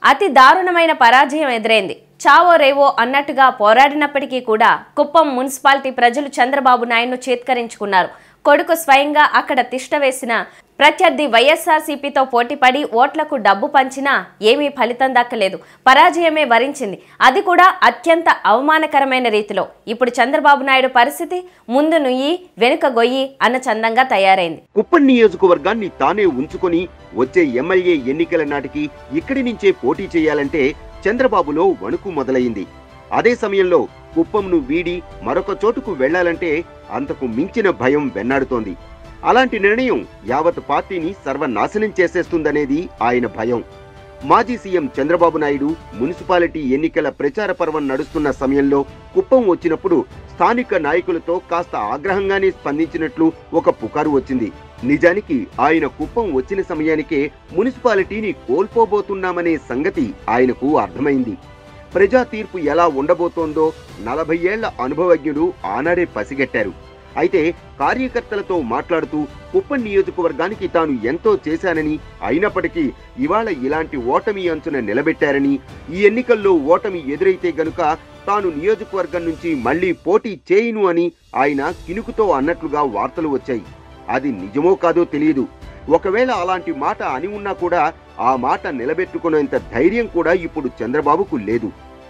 అతి దారుణమైన పరాజయం ఎదురైంది చావో రేవో అన్నట్టుగా పోరాడినప్పటికీ కూడా కుప్పం మున్సిపాలిటీ ప్రజలు చంద్రబాబు నాయుడును చేత్కరించుకున్నారు కొడుకు స్వయంగా అక్కడ తిష్ట వేసిన ప్రత్యర్థి వైఎస్ఆర్సీపీతో పోటీపడి ఓట్లకు డబ్బు పంచినా ఏమీ ఫలితం దక్కలేదు పరాజయమే వరించింది అది కూడా అత్యంత అవమానకరమైన రీతిలో ఇప్పుడు చంద్రబాబు నాయుడు పరిస్థితి ముందు నుయ్యి వెనుక గొయ్యి అన్న చందంగా తయారైంది కుప్పం నియోజకవర్గాన్ని తానే ఉంచుకొని వచ్చే ఎమ్మెల్యే ఎన్నికల నాటికి ఇక్కడి నుంచే పోటీ చేయాలంటే చంద్రబాబులో వణుకు మొదలైంది అదే సమయంలో కుప్పంను వీడి మరొక చోటుకు వెళ్లాలంటే అంతకు మించిన భయం వెన్నాడుతోంది అలాంటి నిర్ణయం యావత్ పార్టీని సర్వనాశనం చేసేస్తుందనేది ఆయన భయం మాజీ సీఎం చంద్రబాబు నాయుడు మున్సిపాలిటీ ఎన్నికల ప్రచార పర్వం నడుస్తున్న సమయంలో కుప్పం వచ్చినప్పుడు స్థానిక నాయకులతో కాస్త ఆగ్రహంగానే స్పందించినట్లు ఒక పుకారు వచ్చింది నిజానికి ఆయన కుప్పం వచ్చిన సమయానికే మున్సిపాలిటీని కోల్పోబోతున్నామనే సంగతి ఆయనకు అర్థమైంది ప్రజా తీర్పు ఎలా ఉండబోతోందో నలభై ఏళ్ల అనుభవజ్ఞుడు ఆనాడే పసిగట్టారు అయితే కార్యకర్తలతో మాట్లాడుతూ కుప్పం నియోజకవర్గానికి తాను ఎంతో చేశానని అయినప్పటికీ ఇవాళ ఇలాంటి ఓటమి అంచున నిలబెట్టారని ఈ ఎన్నికల్లో ఓటమి ఎదురైతే గనుక తాను నియోజకవర్గం నుంచి మళ్లీ పోటీ చేయను అని ఆయన కినుకుతో అన్నట్లుగా వార్తలు వచ్చాయి అది నిజమో కాదో తెలియదు ఒకవేళ అలాంటి మాట అని ఉన్నా కూడా ఆ మాట నిలబెట్టుకునేంత ధైర్యం కూడా ఇప్పుడు చంద్రబాబుకు లేదు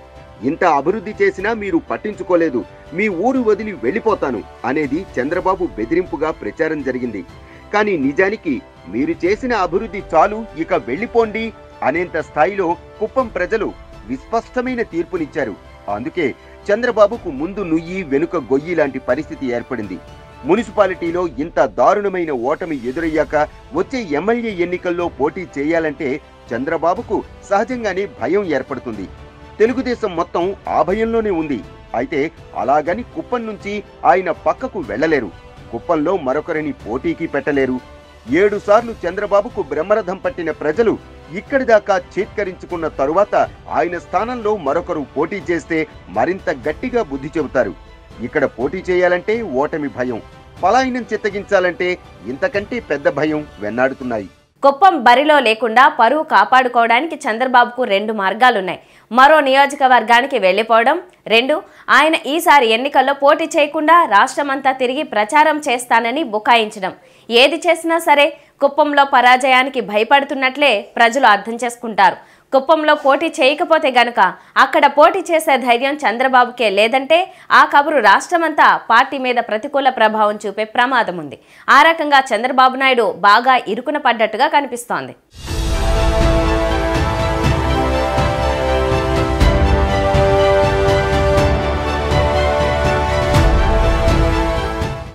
ఇంత అభివృద్ధి చేసినా మీరు పట్టించుకోలేదు మీ ఊరు వదిలి వెళ్ళిపోతాను అనేది చంద్రబాబు బెదిరింపుగా ప్రచారం జరిగింది కానీ నిజానికి మీరు చేసిన అభివృద్ధి చాలు ఇక వెళ్ళిపోండి అనేంత స్థాయిలో కుప్పం ప్రజలు విస్పష్టమైన తీర్పునిచ్చారు అందుకే చంద్రబాబుకు ముందు నుయ్యి వెనుక గొయ్యి లాంటి పరిస్థితి ఏర్పడింది మున్సిపాలిటీలో ఇంత దారుణమైన ఓటమి ఎదురయ్యాక వచ్చే ఎమ్మెల్యే ఎన్నికల్లో పోటీ చేయాలంటే చంద్రబాబుకు సహజంగానే భయం ఏర్పడుతుంది తెలుగుదేశం మొత్తం ఆ భయంలోనే ఉంది అయితే అలాగని కుప్పం నుంచి ఆయన పక్కకు వెళ్ళలేరు కుప్పంలో మరొకరిని పోటీకి పెట్టలేరు ఏడు సార్లు చంద్రబాబుకు బ్రహ్మరథం పట్టిన ప్రజలు ఇక్కడి దాకా చేత్కరించుకున్న తరువాత ఆయన స్థానంలో మరొకరు పోటీ చేస్తే మరింత గట్టిగా బుద్ధి చెబుతారు ఇక్కడ పోటీ చేయాలంటే ఓటమి భయం పలాయనం చిత్తగించాలంటే ఇంతకంటే పెద్ద భయం వెన్నాడుతున్నాయి కుప్పం బరిలో లేకుండా పరువు కాపాడుకోవడానికి చంద్రబాబుకు రెండు మార్గాలున్నాయి మరో నియోజకవర్గానికి వెళ్ళిపోవడం రెండు ఆయన ఈసారి ఎన్నికల్లో పోటీ చేయకుండా రాష్ట్రమంతా తిరిగి ప్రచారం చేస్తానని బుకాయించడం ఏది చేసినా సరే కుప్పంలో పరాజయానికి భయపడుతున్నట్లే ప్రజలు అర్థం చేసుకుంటారు కుప్పంలో పోటీ చేయకపోతే గనుక అక్కడ పోటీ చేసే ధైర్యం చంద్రబాబుకే లేదంటే ఆ కబురు రాష్ట్రమంతా పార్టీ మీద ప్రతికూల ప్రభావం చూపే ప్రమాదం ఉంది ఆ రకంగా చంద్రబాబు నాయుడు బాగా ఇరుకున పడ్డట్టుగా కనిపిస్తోంది